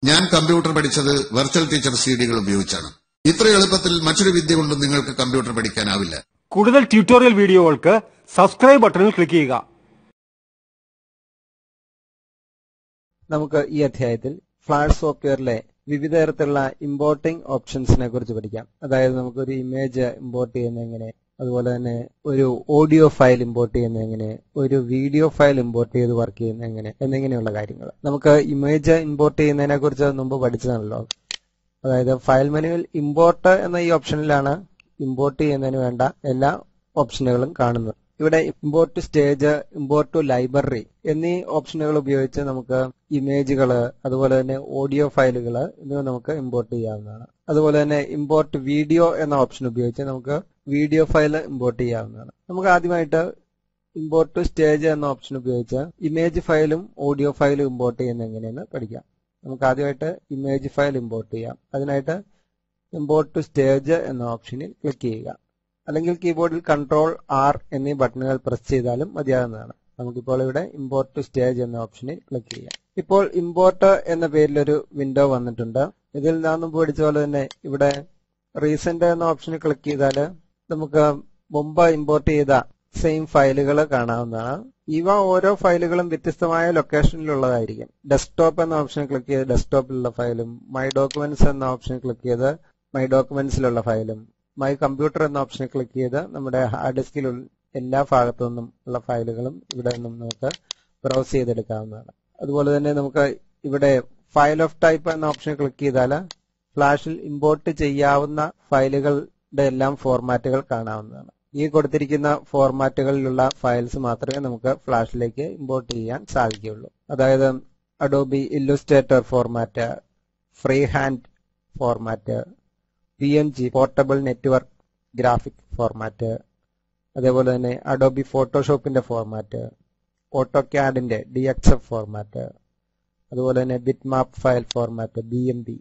ഞാൻ കമ്പ്യൂട്ടർ പഠിച്ചത് virtual teacher സിഡികൾ ഉപയോഗിച്ചാണ് ഇത്ര എളുപ്പത്തിൽ മറ്റൊരു വിദ്യ കൊണ്ടും നിങ്ങൾക്ക് കമ്പ്യൂട്ടർ പഠിക്കാനാവില്ല കൂടുതൽ ട്യൂട്ടോറിയൽ വീഡിയോകൾക്ക് സബ്സ്ക്രൈബ് ബട്ടണിൽ ക്ലിക്ക് ചെയ്യുക നമുക്ക് ഈ അധ്യായത്തിൽ ഫ്ലാഷ് സോഫ്റ്റ്വെയറിലെ വിവിധ തരത്തിലുള്ള ഇമ്പോർട്ടിംഗ് ഓപ്ഷൻസിനെ കുറിച്ച് പഠിക്കാം അതായത് നമുക്കൊരു ഇമേജ് ഇമ്പോർട്ട് ചെയ്യുന്ന എങ്ങനെ അതുപോലെ തന്നെ ഒരു ഓഡിയോ ഫയൽ ഇമ്പോർട്ട് ചെയ്യുന്ന എങ്ങനെ ഒരു വീഡിയോ ഫയൽ ഇമ്പോർട്ട് ചെയ്ത് വർക്ക് ചെയ്യുന്ന എങ്ങനെ എന്നിങ്ങനെയുള്ള കാര്യങ്ങൾ നമുക്ക് ഇമേജ് ഇമ്പോർട്ട് ചെയ്യുന്നതിനെ കുറിച്ച് മുമ്പ് പഠിച്ചതാണല്ലോ അതായത് ഫയൽ മെനുവിൽ ഇമ്പോർട്ട് എന്ന ഈ ഓപ്ഷനിലാണ് ഇമ്പോർട്ട് ചെയ്യുന്നതിന് വേണ്ട എല്ലാ ഓപ്ഷനുകളും കാണുന്നത് ഇവിടെ import stage import to library എന്നീ ഓപ്ഷനുകൾ ഉപയോഗിച്ച് നമുക്ക് ഇമേജുകൾ അതുപോലെ തന്നെ ഓഡിയോ ഫയലുകൾ എന്നിവ നമുക്ക് ഇമ്പോർട്ട് ചെയ്യാവുന്നതാണ് അതുപോലെ തന്നെ ഇമ്പോർട്ട് വീഡിയോ എന്ന ഓപ്ഷൻ ഉപയോഗിച്ച് നമുക്ക് വീഡിയോ ഫയൽ ഇമ്പോർട്ട് ചെയ്യാവുന്നതാണ് നമുക്ക് ആദ്യമായിട്ട് ഇമ്പോർട്ട് ടു സ്റ്റേജ് എന്ന ഓപ്ഷൻ ഉപയോഗിച്ച് ഇമേജ് ഫയലും ഓഡിയോ ഫയലും ഇമ്പോർട്ട് ചെയ്യുന്നത് എങ്ങനെയെന്ന് പഠിക്കാം നമുക്ക് ആദ്യമായിട്ട് ഇമേജ് ഫയൽ ഇമ്പോർട്ട് ചെയ്യാം അതിനായിട്ട് ഇമ്പോർട്ട് ടു സ്റ്റേജ് എന്ന ഓപ്ഷനിൽ ക്ലിക്ക് ചെയ്യുക അല്ലെങ്കിൽ കീബോർഡിൽ കൺട്രോൾ ആർ എന്നീ ബട്ടണുകൾ പ്രസ് ചെയ്താലും മതിയാകുന്നതാണ് നമുക്കിപ്പോൾ ഇവിടെ ഇമ്പോർട്ട് ടു സ്റ്റേജ് എന്ന ഓപ്ഷനിൽ ക്ലിക്ക് ചെയ്യാം ഇപ്പോൾ ഇമ്പോർട്ട് എന്ന പേരിലൊരു വിൻഡോ വന്നിട്ടുണ്ട് ഇതിൽ നാം മുമ്പ് പഠിച്ച പോലെ തന്നെ ഇവിടെ റീസെന്റ് എന്ന ഓപ്ഷനിൽ ക്ലിക്ക് ചെയ്താൽ നമുക്ക് മുമ്പ് ഇമ്പോർട്ട് ചെയ്ത സെയിം ഫയലുകൾ കാണാവുന്നതാണ് ഇവ ഓരോ ഫയലുകളും വ്യത്യസ്തമായ ലൊക്കേഷനിലുള്ളതായിരിക്കും ഡെസ്ക്ടോപ്പ് എന്ന ഓപ്ഷനിൽ ക്ലിക്ക് ചെയ്ത് ഡെസ്ക്ടോപ്പിലുള്ള ഫയലും മൈ ഡോക്യുമെന്റ്സ് എന്ന ഓപ്ഷനിൽ ക്ലിക്ക് ചെയ്ത് മൈ ഡോക്യുമെന്റ്സിലുള്ള ഫയലും മൈ കമ്പ്യൂട്ടർ എന്ന ഓപ്ഷനിൽ ക്ലിക്ക് ചെയ്ത് നമ്മുടെ ഹാർഡ് ഡിസ്കിൽ എല്ലാ ഭാഗത്തു നിന്നും ഉള്ള ഫയലുകളും ഇവിടെ നിന്നും നമുക്ക് ബ്രൗസ് ചെയ്തെടുക്കാവുന്നതാണ് അതുപോലെ തന്നെ നമുക്ക് ഇവിടെ ഫയൽ ഓഫ് ടൈപ്പ് എന്ന ഓപ്ഷനിൽ ക്ലിക്ക് ചെയ്താൽ ഫ്ലാഷിൽ ഇമ്പോർട്ട് ചെയ്യാവുന്ന ഫയലുകളുടെ എല്ലാം ഫോർമാറ്റുകൾ കാണാവുന്നതാണ് ഈ കൊടുത്തിരിക്കുന്ന ഫോർമാറ്റുകളിലുള്ള ഫയൽസ് മാത്രമേ നമുക്ക് ഫ്ലാഷിലേക്ക് ഇമ്പോർട്ട് ചെയ്യാൻ സാധിക്കുകയുള്ളൂ അതായത് Adobe Illustrator format free hand format P N G portable network graphic format അതേപോലെ തന്നെ അഡോബി ഫോട്ടോഷോപ്പിന്റെ ഫോർമാറ്റ് ഓട്ടോ ക്യാഡിന്റെ ഡി എക്സ് എഫ് ഫോർമാറ്റ് അതുപോലെ തന്നെ bitmap file format B M B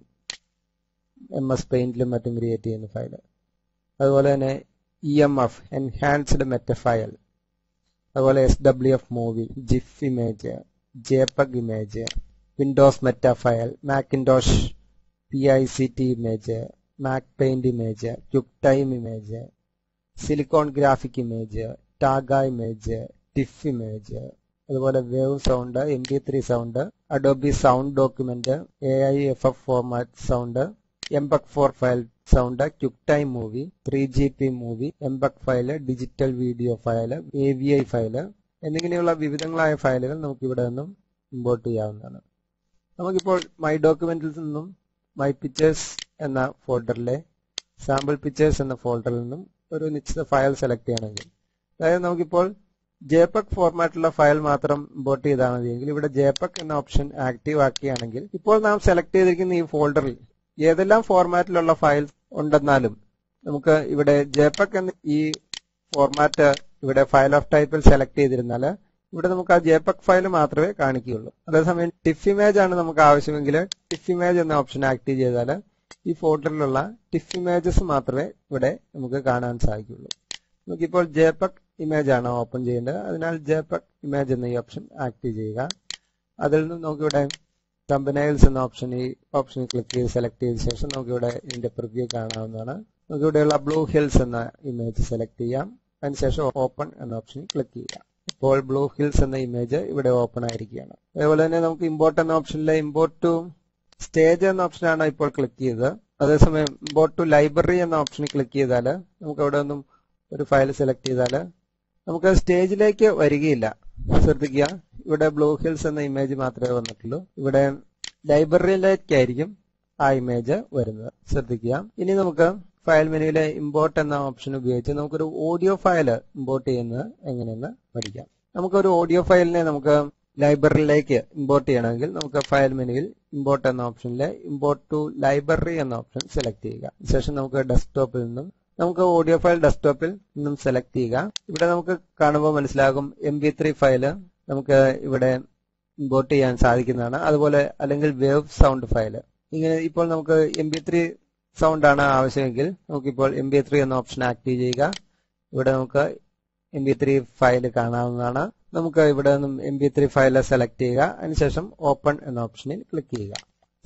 M S പെയിന്റിലും മറ്റും ക്രിയേറ്റ് ചെയ്യുന്ന ഫയൽ അതുപോലെ തന്നെ E M F enhanced metafile അതുപോലെ S W F movie GIF image JPEG image Windows metafile Macintosh P I C T image Mac MacPaint image QuickTime image silicon graphic image Targa image TIFF image അതുപോലെ wave sound M P three sound Adobe sound document A I F F format sound MPEG four file sound quick time movie three G P movie MPEG file digital video file A V I file എന്നിങ്ങനെയുള്ള വിവിധങ്ങളായ ഫയലുകൾ നമുക്ക് ഇവിടെ നിന്നും import ചെയ്യാവുന്നതാണ് നമുക്കിപ്പോൾ my ഡോക്യുമെന്റിൽ നിന്നും മൈ പിക്ചേഴ്സ് എന്ന ഫോൾഡറിലെ സാമ്പിൾ പിക്ചേഴ്സ് എന്ന ഫോൾഡറിൽ നിന്നും ഒരു നിശ്ചിത ഫയൽ സെലക്ട് ചെയ്യണമെങ്കിൽ അതായത് നമുക്കിപ്പോൾ ജെപക് ഫോർമാറ്റിലുള്ള ഫയൽ മാത്രം ഇമ്പോർട്ട് ചെയ്താൽ മതിയെങ്കിൽ ഇവിടെ ജെപക് എന്ന ഓപ്ഷൻ ആക്റ്റീവ് ആക്കുകയാണെങ്കിൽ ഇപ്പോൾ നാം സെലക്ട് ചെയ്തിരിക്കുന്ന ഈ ഫോൾഡറിൽ ഏതെല്ലാം ഫോർമാറ്റിലുള്ള ഫയൽ ഉണ്ടെന്നാലും നമുക്ക് ഇവിടെ ജെപക് എന്ന ഈ ഫോർമാറ്റ് ഇവിടെ ഫയൽ ഓഫ് ടൈപ്പിൽ സെലക്ട് ചെയ്തിരുന്നാൽ ഇവിടെ നമുക്ക് ആ ജെപക് ഫയൽ മാത്രമേ കാണിക്കുകയുള്ളൂ അതേസമയം ടിഫ് ഇമേജ് ആണ് നമുക്ക് ആവശ്യമെങ്കിൽ ടിഫ് ഇമേജ് എന്ന ഓപ്ഷൻ ആക്റ്റീവ് ചെയ്താൽ ഈ ഫോൾഡറിലുള്ള ടിഫ് ഇമേജസ് മാത്രമേ ഇവിടെ നമുക്ക് കാണാൻ സാധിക്കുള്ളൂ നമുക്കിപ്പോൾ ജെപക് ഇമേജ് ആണ് ഓപ്പൺ ചെയ്യേണ്ടത് അതിനാൽ ജെപക് ഇമേജ് എന്ന ഈ ഓപ്ഷൻ ആക്റ്റീവ് ചെയ്യുക അതിൽ നിന്ന് നമുക്കിവിടെ കമ്പനൈൽസ് എന്ന ഓപ്ഷൻ ഈ ഓപ്ഷനിൽ ക്ലിക്ക് ചെയ്ത് സെലക്ട് ചെയ്ത ശേഷം നമുക്കിവിടെ ഇതിന്റെ പ്രിവ്യൂ കാണാവുന്നതാണ് നമുക്കിവിടെയുള്ള ബ്ലൂ ഹിൽസ് എന്ന ഇമേജ് സെലക്ട് ചെയ്യാം അതിനുശേഷം ഓപ്പൺ എന്ന ഓപ്ഷനിൽ ക്ലിക്ക് ചെയ്യാം ഇപ്പോൾ ബ്ലൂ ഹിൽസ് എന്ന ഇമേജ് ഇവിടെ ഓപ്പൺ ആയിരിക്കുകയാണ് അതേപോലെ തന്നെ നമുക്ക് ഇമ്പോർട്ട് എന്ന ഓപ്ഷനിലെ ഇമ്പോർട്ട് ടു സ്റ്റേജ് എന്ന ഓപ്ഷനാണ് ഇപ്പോൾ ക്ലിക്ക് ചെയ്തത് അതേസമയം ഇമ്പോർട്ട് ടു ലൈബ്രറി എന്ന ഓപ്ഷനിൽ ക്ലിക്ക് ചെയ്താൽ നമുക്ക് അവിടെ നിന്നും ഒരു ഫയൽ സെലക്ട് ചെയ്താൽ നമുക്ക് സ്റ്റേജിലേക്ക് വരികയില്ല ശ്രദ്ധിക്കുക ഇവിടെ ബ്ലൂ ഹിൽസ് എന്ന ഇമേജ് മാത്രമേ വന്നിട്ടുള്ളൂ ഇവിടെ ലൈബ്രറിയിലേക്കായിരിക്കും ആ ഇമേജ് വരുന്നത് ശ്രദ്ധിക്കുക ഇനി നമുക്ക് ഫയൽ മെനുവിലെ ഇമ്പോർട്ട് എന്ന ഓപ്ഷൻ ഉപയോഗിച്ച് നമുക്കൊരു ഓഡിയോ ഫയൽ ഇമ്പോർട്ട് ചെയ്യുന്നത് എങ്ങനെയെന്ന് പഠിക്കാം നമുക്കൊരു ഓഡിയോ ഫയലിനെ നമുക്ക് ലൈബ്രറിയിലേക്ക് ഇമ്പോർട്ട് ചെയ്യണമെങ്കിൽ നമുക്ക് ഫയൽ മെനുവിൽ ഇമ്പോർട്ട് എന്ന ഓപ്ഷനിലെ ഇമ്പോർട്ട് ടു ലൈബ്രറി എന്ന ഓപ്ഷൻ സെലക്ട് ചെയ്യുക ശേഷം നമുക്ക് ഡെസ്ക്ടോപ്പിൽ നിന്നും നമുക്ക് ഓഡിയോ ഫയൽ ഡെസ്ക്ടോപ്പിൽ നിന്നും സെലക്ട് ചെയ്യുക ഇവിടെ നമുക്ക് കാണുമ്പോൾ മനസ്സിലാകും എം ബി ത്രീ ഫയല് നമുക്ക് ഇവിടെ ഇമ്പോർട്ട് ചെയ്യാൻ സാധിക്കുന്നതാണ് അതുപോലെ അല്ലെങ്കിൽ വേവ് സൗണ്ട് ഫയല് ഇങ്ങനെ ഇപ്പോൾ നമുക്ക് എം ബി ത്രീ സൗണ്ട് ആണ് ആവശ്യമെങ്കിൽ നമുക്കിപ്പോൾ എം ബി ത്രീ എന്ന ഓപ്ഷൻ ആക്റ്റീവ് ചെയ്യുക ഇവിടെ നമുക്ക് എം ബി ത്രീ ഫയൽ കാണാവുന്നതാണ് നമുക്ക് ഇവിടെ നിന്നും M B three file select ചെയ്യുക അതിനുശേഷം ഓപ്പൺ എന്ന ഓപ്ഷനിൽ ക്ലിക്ക് ചെയ്യുക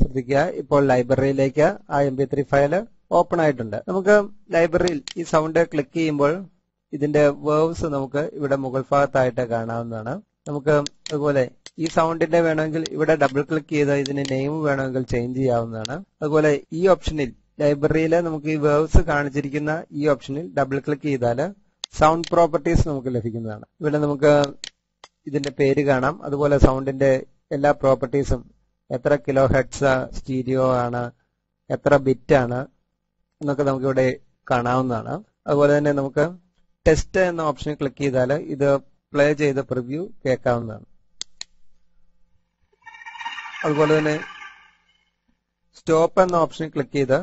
ശ്രദ്ധിക്കുക ഇപ്പോൾ ലൈബ്രറിയിലേക്ക് ആ M P three file open ആയിട്ടുണ്ട് നമുക്ക് ലൈബ്രറിയിൽ ഈ സൗണ്ട് ക്ലിക്ക് ചെയ്യുമ്പോൾ ഇതിന്റെ വേർവ്സ് നമുക്ക് ഇവിടെ മുകൾ ഭാഗത്തായിട്ട് കാണാവുന്നതാണ് നമുക്ക് അതുപോലെ ഈ സൗണ്ടിന്റെ വേണമെങ്കിൽ ഇവിടെ ഡബിൾ ക്ലിക്ക് ചെയ്ത് ഇതിന് നെയിം വേണമെങ്കിൽ ചേഞ്ച് ചെയ്യാവുന്നതാണ് അതുപോലെ ഈ ഓപ്ഷനിൽ ലൈബ്രറിയിൽ നമുക്ക് ഈ വേർവ്സ് കാണിച്ചിരിക്കുന്ന ഈ ഓപ്ഷനിൽ ഡബിൾ ക്ലിക്ക് ചെയ്താൽ സൗണ്ട് പ്രോപ്പർട്ടീസ് നമുക്ക് ലഭിക്കുന്നതാണ് ഇവിടെ നമുക്ക് ഇതിന്റെ പേര് കാണാം അതുപോലെ സൗണ്ടിന്റെ എല്ലാ പ്രോപ്പർട്ടീസും എത്ര കിലോ ഹെഡ്സ് സ്റ്റീരിയോ ആണ് എത്ര ബിറ്റ് ആണ് എന്നൊക്കെ നമുക്ക് ഇവിടെ കാണാവുന്നതാണ് അതുപോലെ തന്നെ നമുക്ക് ടെസ്റ്റ് എന്ന ഓപ്ഷനിൽ ക്ലിക്ക് ചെയ്താൽ ഇത് പ്ലേ ചെയ്ത പ്രിവ്യൂ കേൾക്കാവുന്നതാണ് അതുപോലെ തന്നെ സ്റ്റോപ്പ് എന്ന ഓപ്ഷനിൽ ക്ലിക്ക് ചെയ്ത്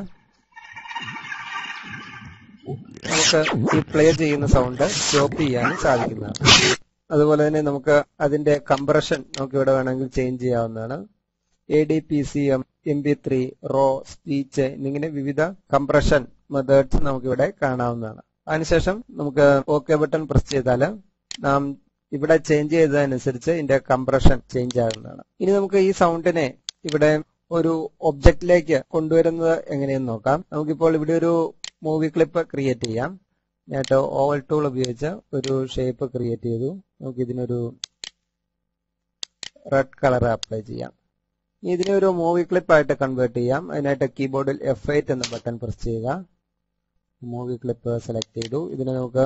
നമുക്ക് ഈ പ്ലേ ചെയ്യുന്ന സൗണ്ട് സ്റ്റോപ്പ് ചെയ്യാനും സാധിക്കുന്നതാണ് അതുപോലെ തന്നെ നമുക്ക് അതിന്റെ കംപ്രഷൻ നമുക്ക് ഇവിടെ വേണമെങ്കിൽ ചേഞ്ച് ചെയ്യാവുന്നതാണ് A D P C M M P three raw speech എന്നിങ്ങനെ വിവിധ കംപ്രഷൻ മെത്തേഡ്സ് നമുക്ക് ഇവിടെ കാണാവുന്നതാണ് അതിനുശേഷം നമുക്ക് ഓക്കെ ബട്ടൺ പ്രസ് ചെയ്താൽ നാം ഇവിടെ ചേഞ്ച് ചെയ്തതനുസരിച്ച് ഇതിന്റെ കംപ്രഷൻ ചേഞ്ച് ആകുന്നതാണ് ഇനി നമുക്ക് ഈ സൗണ്ടിനെ ഇവിടെ ഒരു ഒബ്ജക്റ്റിലേക്ക് കൊണ്ടുവരുന്നത് എങ്ങനെയെന്ന് നോക്കാം നമുക്കിപ്പോൾ ഇവിടെ ഒരു മൂവി ക്ലിപ്പ് ക്രിയേറ്റ് ചെയ്യാം ഞാനിട്ട് ഓവൽ ടൂൾ ഉപയോഗിച്ച് ഒരു ഷേപ്പ് ക്രിയേറ്റ് ചെയ്തു നമുക്ക് ഇതിനൊരു റെഡ് കളർ അപ്ലൈ ചെയ്യാം ഇനി ഇതിനെ ഒരു മൂവി ക്ലിപ്പ് ആയിട്ട് കൺവേർട്ട് ചെയ്യാം അതിനായിട്ട് കീബോർഡിൽ എഫ് എയ്റ്റ് എന്ന ബട്ടൺ പ്രസ് ചെയ്യുക മൂവി ക്ലിപ്പ് സെലക്ട് ചെയ്തു ഇതിനെ നമുക്ക്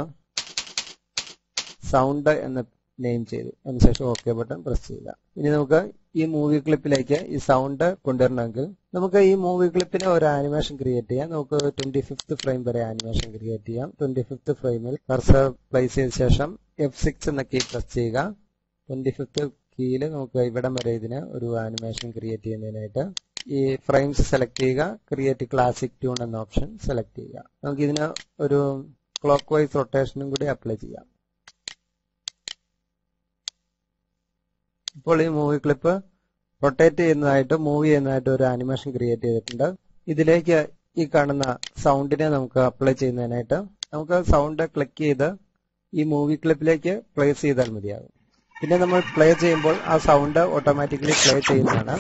സൗണ്ട് എന്ന് നെയിം ചെയ്തു അതിനുശേഷം ഓക്കെ ബട്ടൺ പ്രസ് ചെയ്യുക ഇനി നമുക്ക് ഈ മൂവി ക്ലിപ്പിലേക്ക് ഈ സൗണ്ട് കൊണ്ടുവരണമെങ്കിൽ നമുക്ക് ഈ മൂവി ക്ലിപ്പിന് ഒരു ആനിമേഷൻ ക്രിയേറ്റ് ചെയ്യാം നമുക്ക് ട്വന്റി ഫിഫ്ത് ഫ്രെയിം വരെ ആനിമേഷൻ ക്രിയേറ്റ് ചെയ്യാം ട്വന്റി ഫിഫ്ത് ഫ്രെയിമിൽ കർസർ പ്ലേസ് ചെയ്ത ശേഷം എഫ് സിക്സ് എന്ന കീ പ്രസ് ചെയ്യുക ട്വന്റി ഫിഫ്ത് കീയിൽ നമുക്ക് ഇവിടം വരെ ഇതിന് ഒരു ആനിമേഷൻ ക്രിയേറ്റ് ചെയ്യുന്നതിനായിട്ട് ഈ ഫ്രെയിംസ് സെലക്ട് ചെയ്യുക ക്രിയേറ്റ് ക്ലാസിക് ട്യൂൺ എന്ന ഓപ്ഷൻ സെലക്ട് ചെയ്യുക നമുക്ക് ഇതിന് ഒരു ക്ലോക്ക് വൈസ് റൊട്ടേഷനും കൂടി അപ്ലൈ ചെയ്യാം ഇപ്പോൾ ഈ മൂവി ക്ലിപ്പ് റൊട്ടേറ്റ് ചെയ്യുന്നതായിട്ട് മൂവ് ചെയ്യുന്നതായിട്ട് ഒരു ആനിമേഷൻ ക്രിയേറ്റ് ചെയ്തിട്ടുണ്ട് ഇതിലേക്ക് ഈ കാണുന്ന സൗണ്ടിനെ നമുക്ക് അപ്ലൈ ചെയ്യുന്നതിനായിട്ട് നമുക്ക് സൗണ്ട് ക്ലിക്ക് ചെയ്ത് ഈ മൂവി ക്ലിപ്പിലേക്ക് പ്ലേസ് ചെയ്താൽ മതിയാകും പിന്നെ നമ്മൾ പ്ലേ ചെയ്യുമ്പോൾ ആ സൗണ്ട് ഓട്ടോമാറ്റിക്കലി പ്ലേ ചെയ്യുന്നതാണ്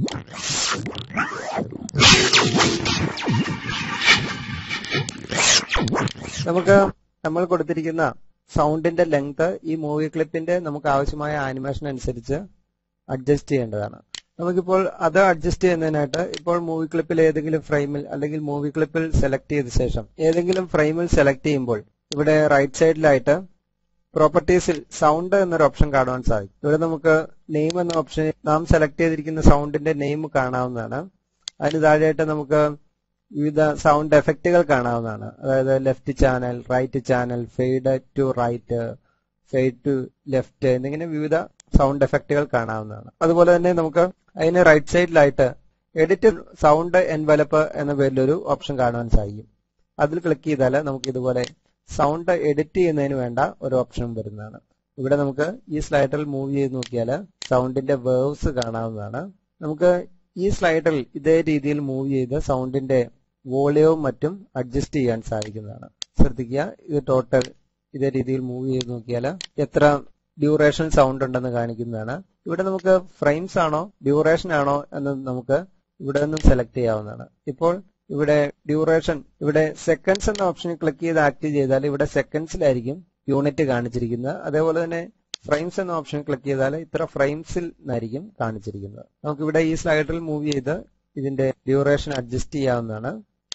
നമുക്ക് നമ്മൾ കൊടുത്തിരിക്കുന്ന സൗണ്ടിന്റെ ലെങ്ത് ഈ മൂവി ക്ലിപ്പിന്റെ നമുക്ക് ആവശ്യമായ ആനിമേഷൻ അനുസരിച്ച് അഡ്ജസ്റ്റ് ചെയ്യേണ്ടതാണ് നമുക്കിപ്പോൾ അത് അഡ്ജസ്റ്റ് ചെയ്യുന്നതിനായിട്ട് ഇപ്പോൾ മൂവി ക്ലിപ്പിൽ ഏതെങ്കിലും ഫ്രെയിമിൽ അല്ലെങ്കിൽ മൂവി ക്ലിപ്പിൽ സെലക്ട് ചെയ്ത ശേഷം ഏതെങ്കിലും ഫ്രെയിമിൽ സെലക്ട് ചെയ്യുമ്പോൾ ഇവിടെ റൈറ്റ് സൈഡിലായിട്ട് പ്രോപ്പർട്ടീസിൽ സൗണ്ട് എന്നൊരു ഓപ്ഷൻ കാണുവാൻ സാധിക്കും ഇവിടെ നമുക്ക് നെയിം എന്ന ഓപ്ഷൻ നാം സെലക്ട് ചെയ്തിരിക്കുന്ന സൗണ്ടിന്റെ നെയിം കാണാവുന്നതാണ് അതിന് താഴെയായിട്ട് നമുക്ക് വിവിധ സൗണ്ട് എഫക്റ്റുകൾ കാണാവുന്നതാണ് അതായത് left channel right channel fade to right fade to left എന്നിങ്ങനെ വിവിധ സൗണ്ട് എഫക്റ്റുകൾ കാണാവുന്നതാണ് അതുപോലെ തന്നെ നമുക്ക് അതിന് റൈറ്റ് സൈഡിലായിട്ട് എഡിറ്റ് സൗണ്ട് എൻവലപ്പ് എന്ന പേരിലൊരു ഓപ്ഷൻ കാണുവാൻ സാധിക്കും അതിൽ ക്ലിക്ക് ചെയ്താൽ നമുക്ക് ഇതുപോലെ സൗണ്ട് എഡിറ്റ് ചെയ്യുന്നതിന് വേണ്ട ഒരു ഓപ്ഷനും വരുന്നതാണ് ഇവിടെ നമുക്ക് ഈ സ്ലൈഡറിൽ മൂവ് ചെയ്ത് നോക്കിയാൽ സൗണ്ടിന്റെ വേവ്സ് കാണാവുന്നതാണ് നമുക്ക് ഈ സ്ലൈഡറിൽ ഇതേ രീതിയിൽ മൂവ് ചെയ്ത് സൗണ്ടിന്റെ വോളിയവും മറ്റും അഡ്ജസ്റ്റ് ചെയ്യാൻ സാധിക്കുന്നതാണ് ശ്രദ്ധിക്കുക ഇത് ടോട്ടൽ ഇതേ രീതിയിൽ മൂവ് ചെയ്ത് നോക്കിയാൽ എത്ര ഡ്യൂറേഷൻ സൗണ്ട് ഉണ്ടെന്ന് കാണിക്കുന്നതാണ് ഇവിടെ നമുക്ക് ഫ്രെയിംസ് ആണോ ഡ്യൂറേഷൻ ആണോ എന്ന് നമുക്ക് ഇവിടെ നിന്നും സെലക്ട് ചെയ്യാവുന്നതാണ് ഇപ്പോൾ ഇവിടെ ഡ്യൂറേഷൻ ഇവിടെ സെക്കൻഡ്സ് എന്ന ഓപ്ഷനിൽ ക്ലിക്ക് ചെയ്ത് ആക്റ്റീവ് ചെയ്താൽ ഇവിടെ സെക്കൻഡ്സിലായിരിക്കും യൂണിറ്റ് കാണിച്ചിരിക്കുന്നത് അതേപോലെ തന്നെ ഫ്രെയിംസ് എന്ന ഓപ്ഷൻ ക്ലിക്ക് ചെയ്താൽ ഇത്ര ഫ്രെയിംസിൽ നിന്നായിരിക്കും കാണിച്ചിരിക്കുന്നത് നമുക്ക് ഇവിടെ ഈ സ്ലൈഡറിൽ മൂവ് ചെയ്ത് ഇതിന്റെ ഡ്യൂറേഷൻ അഡ്ജസ്റ്റ് ചെയ്യാവുന്നതാണ്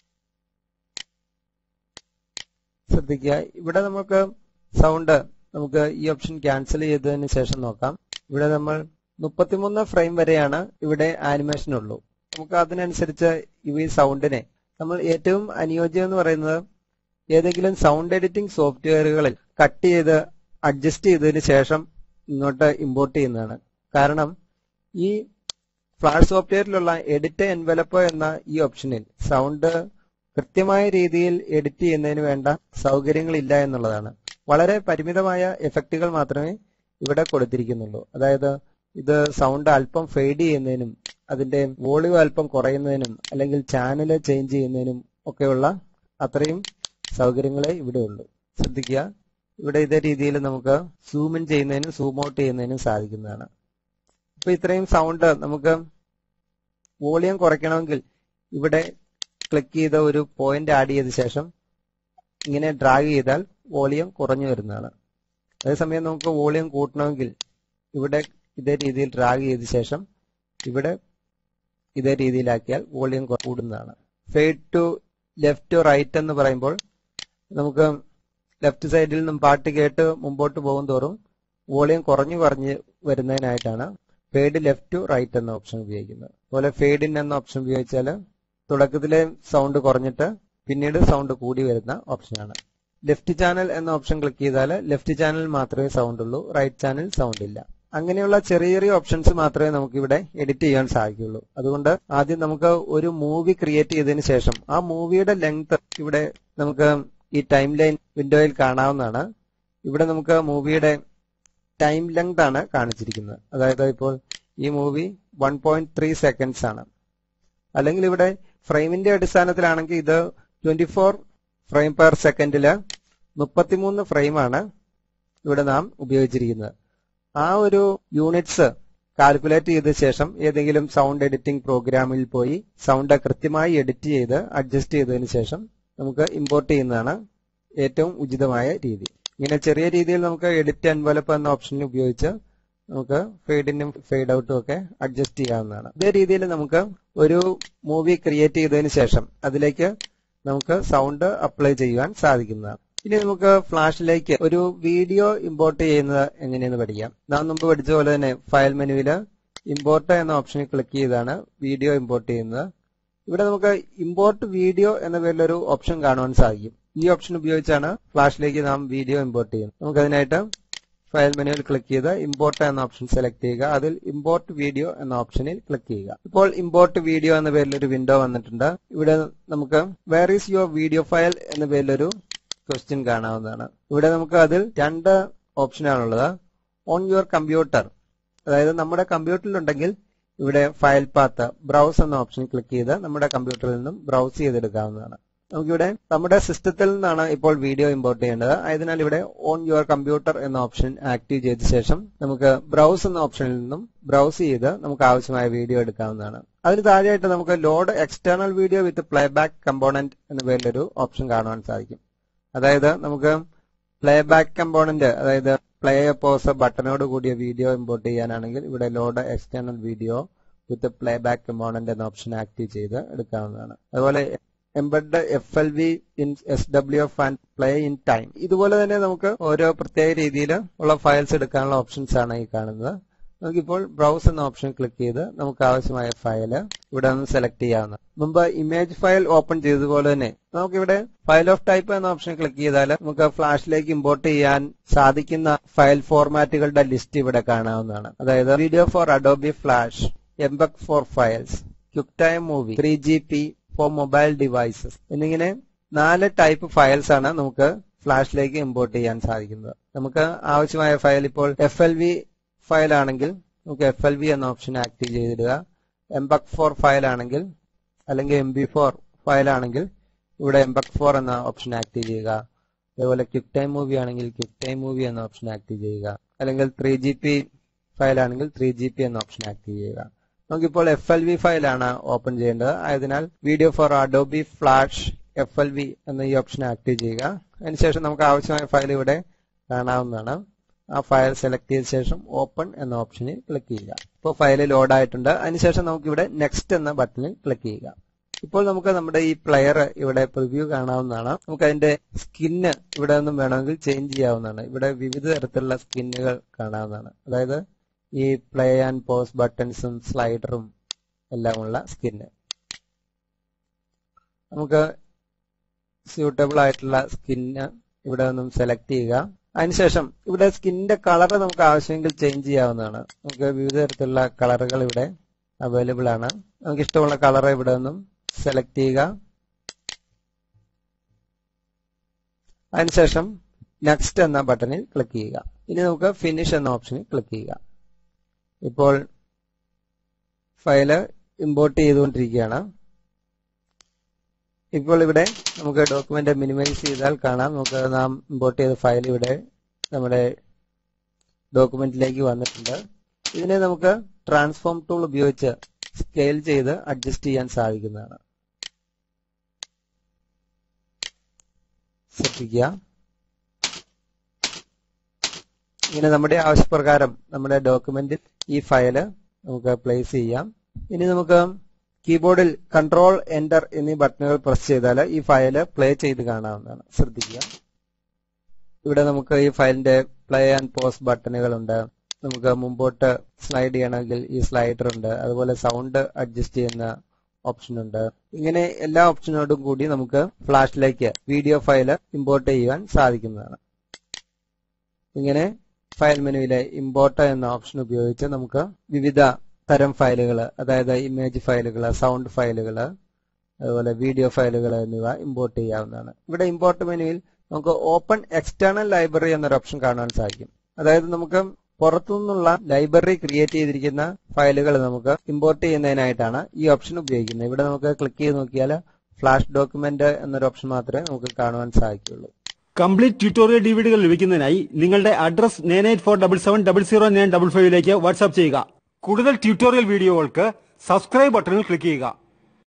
ശ്രദ്ധിക്കുക ഇവിടെ നമുക്ക് സൗണ്ട് നമുക്ക് ഈ ഓപ്ഷൻ ക്യാൻസൽ ചെയ്തതിന് ശേഷം നോക്കാം ഇവിടെ നമ്മൾ മുപ്പത്തിമൂന്ന് ഫ്രെയിം വരെയാണ് ഇവിടെ ആനിമേഷൻ ഉള്ളൂ നമുക്ക് അതിനനുസരിച്ച് ഈ സൗണ്ടിനെ നമ്മൾ ഏറ്റവും അനുയോജ്യം എന്ന് പറയുന്നത് ഏതെങ്കിലും സൗണ്ട് എഡിറ്റിംഗ് സോഫ്റ്റ്വെയറുകളിൽ കട്ട് ചെയ്ത് അഡ്ജസ്റ്റ് ചെയ്തതിന് ശേഷം ഇങ്ങോട്ട് ഇമ്പോർട്ട് ചെയ്യുന്നതാണ് കാരണം ഈ ഫ്ലാഷ് സോഫ്റ്റ്വെയറിലുള്ള എഡിറ്റ് എൻവലപ്പ് എന്ന ഈ ഓപ്ഷനിൽ സൗണ്ട് കൃത്യമായ രീതിയിൽ എഡിറ്റ് ചെയ്യുന്നതിന് വേണ്ട സൗകര്യങ്ങളില്ല എന്നുള്ളതാണ് വളരെ പരിമിതമായ എഫക്റ്റുകൾ മാത്രമേ ഇവിടെ കൊടുത്തിരിക്കുന്നുള്ളൂ അതായത് ഇത് സൗണ്ട് അല്പം ഫെയ്ഡ് ചെയ്യുന്നതിനും അതിന്റെ വോളിയം അല്പം കുറയുന്നതിനും അല്ലെങ്കിൽ ചാനൽ ചേഞ്ച് ചെയ്യുന്നതിനും ഒക്കെയുള്ള അത്രയും സൗകര്യങ്ങളെ ഇവിടെ ഉള്ളൂ ശ്രദ്ധിക്കുക ഇവിടെ ഇതേ രീതിയിൽ നമുക്ക് സൂം ഇൻ ചെയ്യുന്നതിനും സൂം ഔട്ട് ചെയ്യുന്നതിനും സാധിക്കുന്നതാണ് അപ്പൊ ഇത്രയും സൗണ്ട് നമുക്ക് വോളിയം കുറയ്ക്കണമെങ്കിൽ ഇവിടെ ക്ലിക്ക് ചെയ്ത ഒരു പോയിന്റ് ആഡ് ചെയ്ത ശേഷം ഇങ്ങനെ ഡ്രാഗ് ചെയ്താൽ വോളിയം കുറഞ്ഞു വരുന്നതാണ് അതേസമയം നമുക്ക് വോളിയം കൂട്ടണമെങ്കിൽ ഇവിടെ ഇതേ രീതിയിൽ ഡ്രാഗ് ചെയ്ത ശേഷം ഇവിടെ ഇതേ രീതിയിലാക്കിയാൽ വോളിയം കൂടുന്നതാണ് ഫെയ്ഡ് ടു ലെഫ്റ്റ് റൈറ്റ് എന്ന് പറയുമ്പോൾ നമുക്ക് ലെഫ്റ്റ് സൈഡിൽ നിന്നും പാട്ട് കേട്ട് മുമ്പോട്ട് പോകും തോറും വോളിയം കുറഞ്ഞു കുറഞ്ഞ് വരുന്നതിനായിട്ടാണ് ഫേഡ് ലെഫ്റ്റ് ടു റൈറ്റ് എന്ന ഓപ്ഷൻ ഉപയോഗിക്കുന്നത് അതുപോലെ ഫേഡ് ഇൻ എന്ന ഓപ്ഷൻ ഉപയോഗിച്ചാൽ തുടക്കത്തിലെ സൗണ്ട് കുറഞ്ഞിട്ട് പിന്നീട് സൗണ്ട് കൂടി വരുന്ന ഓപ്ഷനാണ് ലെഫ്റ്റ് ചാനൽ എന്ന ഓപ്ഷൻ ക്ലിക്ക് ചെയ്താൽ ലെഫ്റ്റ് ചാനൽ മാത്രമേ സൗണ്ട് ഉള്ളൂ റൈറ്റ് ചാനൽ സൗണ്ട് ഇല്ല അങ്ങനെയുള്ള ചെറിയ ചെറിയ ഓപ്ഷൻസ് മാത്രമേ നമുക്ക് ഇവിടെ എഡിറ്റ് ചെയ്യാൻ സാധിക്കുള്ളൂ അതുകൊണ്ട് ആദ്യം നമുക്ക് ഒരു മൂവി ക്രിയേറ്റ് ചെയ്തതിന് ശേഷം ആ മൂവിയുടെ ലെങ്ത് ഇവിടെ നമുക്ക് ഈ ടൈം ലൈൻ വിൻഡോയിൽ കാണാവുന്നതാണ് ഇവിടെ നമുക്ക് മൂവിയുടെ ടൈം ലെങ്ത് ആണ് കാണിച്ചിരിക്കുന്നത് അതായത് ഇപ്പോൾ ഈ movie one point three seconds ആണ് അല്ലെങ്കിൽ ഇവിടെ ഫ്രെയിമിന്റെ അടിസ്ഥാനത്തിലാണെങ്കിൽ ഇത് ട്വന്റി ഫോർ ഫ്രെയിം പെർ സെക്കൻഡില് മുപ്പത്തിമൂന്ന് ഫ്രെയിമാണ് ഇവിടെ നാം ഉപയോഗിച്ചിരിക്കുന്നത് ആ ഒരു യൂണിറ്റ്സ് കാൽക്കുലേറ്റ് ചെയ്ത ശേഷം ഏതെങ്കിലും സൗണ്ട് എഡിറ്റിംഗ് പ്രോഗ്രാമിൽ പോയി സൗണ്ട് കൃത്യമായി എഡിറ്റ് ചെയ്ത് അഡ്ജസ്റ്റ് ചെയ്തതിനു ശേഷം നമുക്ക് ഇമ്പോർട്ട് ചെയ്യുന്നതാണ് ഏറ്റവും ഉചിതമായ രീതി ഇങ്ങനെ ചെറിയ രീതിയിൽ നമുക്ക് എഡിറ്റ് എൻവലപ്പ് എന്ന ഓപ്ഷൻ ഉപയോഗിച്ച് നമുക്ക് ഫെയ്ഡിനും ഫെയ്ഡ് ഔട്ടും ഒക്കെ അഡ്ജസ്റ്റ് ചെയ്യാവുന്നതാണ് ഇതേ രീതിയിൽ നമുക്ക് ഒരു മൂവി ക്രിയേറ്റ് ചെയ്തതിന് ശേഷം അതിലേക്ക് നമുക്ക് സൗണ്ട് അപ്ലൈ ചെയ്യുവാൻ സാധിക്കുന്നതാണ് ഇനി നമുക്ക് ഫ്ലാഷിലേക്ക് ഒരു വീഡിയോ ഇമ്പോർട്ട് ചെയ്യുന്നത് എങ്ങനെയെന്ന് പഠിക്കാം നാം മുമ്പ് പഠിച്ച പോലെ തന്നെ ഫയൽ മെനുവില് ഇമ്പോർട്ട് എന്ന ഓപ്ഷനിൽ ക്ലിക്ക് ചെയ്താണ് വീഡിയോ ഇമ്പോർട്ട് ചെയ്യുന്നത് ഇവിടെ നമുക്ക് ഇമ്പോർട്ട് വീഡിയോ എന്ന പേരിലൊരു ഓപ്ഷൻ കാണുവാൻ സാധിക്കും ഈ ഓപ്ഷൻ ഉപയോഗിച്ചാണ് ഫ്ലാഷിലേക്ക് നാം വീഡിയോ ഇമ്പോർട്ട് ചെയ്യുന്നത് നമുക്ക് അതിനായിട്ട് ഫയൽ മെനുവിൽ ക്ലിക്ക് ചെയ്ത് ഇമ്പോർട്ട് എന്ന ഓപ്ഷൻ സെലക്ട് ചെയ്യുക അതിൽ ഇമ്പോർട്ട് വീഡിയോ എന്ന ഓപ്ഷനിൽ ക്ലിക്ക് ചെയ്യുക ഇപ്പോൾ ഇമ്പോർട്ട് വീഡിയോ എന്ന പേരിൽ ഒരു വിൻഡോ വന്നിട്ടുണ്ട് ഇവിടെ നമുക്ക് where is your video file എന്ന പേരിലൊരു ക്വസ്റ്റ്യൻ കാണാവുന്നതാണ് ഇവിടെ നമുക്ക് അതിൽ രണ്ട് ഓപ്ഷനാണുള്ളത് ഓൺ യുവർ കമ്പ്യൂട്ടർ അതായത് നമ്മുടെ കമ്പ്യൂട്ടറിലുണ്ടെങ്കിൽ ഇവിടെ ഫയൽ പാത്ത് ബ്രൗസ് എന്ന ഓപ്ഷൻ ക്ലിക്ക് ചെയ്ത് നമ്മുടെ കമ്പ്യൂട്ടറിൽ നിന്നും ബ്രൗസ് ചെയ്തെടുക്കാവുന്നതാണ് നമുക്കിവിടെ നമ്മുടെ സിസ്റ്റത്തിൽ നിന്നാണ് ഇപ്പോൾ വീഡിയോ ഇമ്പോർട്ട് ചെയ്യേണ്ടത് ആയതിനാൽ ഇവിടെ ഓൺ യുവർ കമ്പ്യൂട്ടർ എന്ന ഓപ്ഷൻ ആക്റ്റീവ് ചെയ്ത ശേഷം നമുക്ക് ബ്രൗസ് എന്ന ഓപ്ഷനിൽ നിന്നും ബ്രൗസ് ചെയ്ത് നമുക്ക് ആവശ്യമായ വീഡിയോ എടുക്കാവുന്നതാണ് അതിന് താഴെയായിട്ട് നമുക്ക് load external video with playback component എന്ന പേരിലൊരു ഓപ്ഷൻ കാണുവാൻ സാധിക്കും അതായത് നമുക്ക് പ്ലേബാക്ക് കമ്പോണന്റ് അതായത് പ്ലേ പോസ് ബട്ടണോട് കൂടിയ വീഡിയോ ഇമ്പോർട്ട് ചെയ്യാനാണെങ്കിൽ ഇവിടെ load external video with playback component എന്ന ഓപ്ഷൻ ആക്റ്റീവ് ചെയ്ത് എടുക്കാവുന്നതാണ് അതുപോലെ embed F L V in S W F and play in time ഇതുപോലെ തന്നെ നമുക്ക് ഓരോ പ്രത്യേക രീതിയിൽ ഉള്ള ഫയൽസ് എടുക്കാനുള്ള ഓപ്ഷൻസ് ആണ് ഈ കാണുന്നത് നമുക്കിപ്പോൾ ബ്രൗസ് എന്ന ഓപ്ഷൻ ക്ലിക്ക് ചെയ്ത് നമുക്ക് ആവശ്യമായ ഫയൽ ഇവിടെ നിന്ന് സെലക്ട് ചെയ്യാവുന്ന മുമ്പ് ഇമേജ് ഫയൽ ഓപ്പൺ ചെയ്തതുപോലെ തന്നെ നമുക്കിവിടെ ഫയൽ ഓഫ് ടൈപ്പ് എന്ന ഓപ്ഷൻ ക്ലിക്ക് ചെയ്താൽ നമുക്ക് ഫ്ലാഷിലേക്ക് ഇമ്പോർട്ട് ചെയ്യാൻ സാധിക്കുന്ന ഫയൽ ഫോർമാറ്റുകളുടെ ലിസ്റ്റ് ഇവിടെ കാണാവുന്നതാണ് അതായത് video for Adobe Flash MPEG four files quick time movie three G P for mobile devices എന്നിങ്ങനെ നാല് ടൈപ്പ് ഫയൽസ് ആണ് നമുക്ക് ഫ്ലാഷിലേക്ക് ഇമ്പോർട്ട് ചെയ്യാൻ സാധിക്കുന്നത് നമുക്ക് ആവശ്യമായ ഫയൽ ഇപ്പോൾ എഫ് എൽ വി ഫയൽ ആണെങ്കിൽ നമുക്ക് എഫ് എൽ വി എന്ന ഓപ്ഷൻ ആക്റ്റീവ് ചെയ്തിടുക എംബക് ഫോർ ഫയൽ ആണെങ്കിൽ അല്ലെങ്കിൽ എം ബി ഫോർ ഫയൽ ആണെങ്കിൽ ഇവിടെ എംബക് ഫോർ എന്ന ഓപ്ഷൻ ആക്റ്റീവ് ചെയ്യുക അതേപോലെ ക്വിക്ക് ടൈം മൂവി ആണെങ്കിൽ ക്വിക്ക് ടൈം മൂവി എന്ന ഓപ്ഷൻ ആക്റ്റീവ് ചെയ്യുക അല്ലെങ്കിൽ ത്രീ ജി പി ഫയൽ ആണെങ്കിൽ ത്രീ ജി പി എന്ന ഓപ്ഷൻ ആക്റ്റീവ് ചെയ്യുക നമുക്കിപ്പോൾ എഫ് എൽ വി ഫയലാണ് ഓപ്പൺ ചെയ്യേണ്ടത് ആയതിനാൽ video for Adobe Flash F L V എന്ന ഈ ഓപ്ഷൻ ആക്റ്റീവ് ചെയ്യുക അതിനുശേഷം നമുക്ക് ആവശ്യമായ ഫയൽ ഇവിടെ കാണാവുന്നതാണ് ആ ഫയൽ സെലക്ട് ചെയ്ത ശേഷം ഓപ്പൺ എന്ന ഓപ്ഷനിൽ ക്ലിക്ക് ചെയ്യുക ഇപ്പോൾ ഫയൽ ലോഡ് ആയിട്ടുണ്ട് അതിനുശേഷം നമുക്ക് ഇവിടെ നെക്സ്റ്റ് എന്ന ബട്ടണിൽ ക്ലിക്ക് ചെയ്യുക ഇപ്പോൾ നമുക്ക് നമ്മുടെ ഈ പ്ലെയർ ഇവിടെ പ്രിവ്യൂ കാണാവുന്നതാണ് നമുക്ക് അതിന്റെ സ്കിന്ന് ഇവിടെ നിന്നും വേണമെങ്കിൽ ചേഞ്ച് ചെയ്യാവുന്നതാണ് ഇവിടെ വിവിധ തരത്തിലുള്ള സ്കിന്നുകൾ കാണാവുന്നതാണ് അതായത് ഈ പ്ലേ ആൻഡ് പോസ് ബട്ടൺസും സ്ലൈഡറും എല്ലാമുള്ള സ്കിന്ന് നമുക്ക് സ്യൂട്ടബിൾ ആയിട്ടുള്ള സ്കിന്ന് ഇവിടെ നിന്നും സെലക്ട് ചെയ്യുക അതിനുശേഷം ഇവിടെ സ്കിന്നിന്റെ കളർ നമുക്ക് ആവശ്യമെങ്കിൽ ചേഞ്ച് ചെയ്യാവുന്നതാണ് നമുക്ക് വിവിധ തരത്തിലുള്ള കളറുകൾ ഇവിടെ അവൈലബിൾ ആണ് നമുക്ക് ഇഷ്ടമുള്ള കളർ ഇവിടെ നിന്നും സെലക്ട് ചെയ്യുക അതിനുശേഷം നെക്സ്റ്റ് എന്ന ബട്ടണിൽ ക്ലിക്ക് ചെയ്യുക ഇനി നമുക്ക് ഫിനിഷ് എന്ന ഓപ്ഷനിൽ ക്ലിക്ക് ചെയ്യുക ഇപ്പോൾ ഫയല് ഇമ്പോർട്ട് ചെയ്തുകൊണ്ടിരിക്കുകയാണ് ഇപ്പോൾ ഇവിടെ നമുക്ക് ഡോക്യുമെന്റ് മിനിമൈസ് ചെയ്താൽ കാണാം നമുക്ക് നാം ഇമ്പോർട്ട് ചെയ്ത ഫയൽ ഇവിടെ നമ്മുടെ ഡോക്യുമെന്റിലേക്ക് വന്നിട്ടുണ്ട് ഇതിനെ നമുക്ക് ട്രാൻസ്ഫോം ടൂൾ ഉപയോഗിച്ച് സ്കെയിൽ ചെയ്ത് അഡ്ജസ്റ്റ് ചെയ്യാൻ സാധിക്കുന്നതാണ് ശ്രദ്ധിക്കുക ഇങ്ങനെ നമ്മുടെ ആവശ്യപ്രകാരം നമ്മുടെ ഡോക്യുമെന്റിൽ ഈ ഫയല് നമുക്ക് പ്ലേസ് ചെയ്യാം ഇനി നമുക്ക് കീബോർഡിൽ കൺട്രോൾ എന്റർ എന്നീ ബട്ടണുകൾ പ്രസ് ചെയ്താൽ ഈ ഫയല് പ്ലേ ചെയ്ത് കാണാവുന്നതാണ് ശ്രദ്ധിക്കുക ഇവിടെ നമുക്ക് ഈ ഫയലിന്റെ പ്ലേ ആൻഡ് പോസ് ബട്ടണുകളുണ്ട് നമുക്ക് മുമ്പോട്ട് സ്ലൈഡ് ചെയ്യണമെങ്കിൽ ഈ സ്ലൈഡർ ഉണ്ട് അതുപോലെ സൗണ്ട് അഡ്ജസ്റ്റ് ചെയ്യുന്ന ഓപ്ഷൻ ഉണ്ട് ഇങ്ങനെ എല്ലാ ഓപ്ഷനോടും കൂടി നമുക്ക് ഫ്ലാഷിലേക്ക് വീഡിയോ ഫയല് ഇമ്പോർട്ട് ചെയ്യുവാൻ സാധിക്കുന്നതാണ് ഇങ്ങനെ ഫയൽ മെനുവിലെ ഇമ്പോർട്ട് എന്ന ഓപ്ഷൻ ഉപയോഗിച്ച് നമുക്ക് വിവിധ തരം ഫയലുകൾ അതായത് ഇമേജ് ഫയലുകൾ സൗണ്ട് ഫയലുകൾ അതുപോലെ വീഡിയോ ഫയലുകൾ എന്നിവ ഇമ്പോർട്ട് ചെയ്യാവുന്നതാണ് ഇവിടെ ഇമ്പോർട്ട് മെനുവിൽ നമുക്ക് ഓപ്പൺ എക്സ്റ്റേണൽ ലൈബ്രറി എന്നൊരു ഓപ്ഷൻ കാണാൻ സാധിക്കും അതായത് നമുക്ക് പുറത്തുനിന്നുള്ള ലൈബ്രറി ക്രിയേറ്റ് ചെയ്തിരിക്കുന്ന ഫയലുകൾ നമുക്ക് ഇമ്പോർട്ട് ചെയ്യുന്നതിനായിട്ടാണ് ഈ ഓപ്ഷൻ ഉപയോഗിക്കുന്നത് ഇവിടെ നമുക്ക് ക്ലിക്ക് ചെയ്ത് നോക്കിയാൽ ഫ്ലാഷ് ഡോക്യുമെന്റ് എന്നൊരു ഓപ്ഷൻ മാത്രമേ നമുക്ക് കാണുവാൻ സാധിക്കുള്ളൂ കംപ്ലീറ്റ് ട്യൂട്ടോറിയൽ ഡിവിഡികൾ ലഭിക്കുന്നതിനായി നിങ്ങളുടെ address nine eight four double seven double zero nine double ഫൈവിലേക്ക് വാട്സ്ആപ്പ് ചെയ്യുക കൂടുതൽ ട്യൂട്ടോറിയൽ വീഡിയോകൾക്ക് സബ്സ്ക്രൈബ് ബട്ടണിൽ ക്ലിക്ക് ചെയ്യുക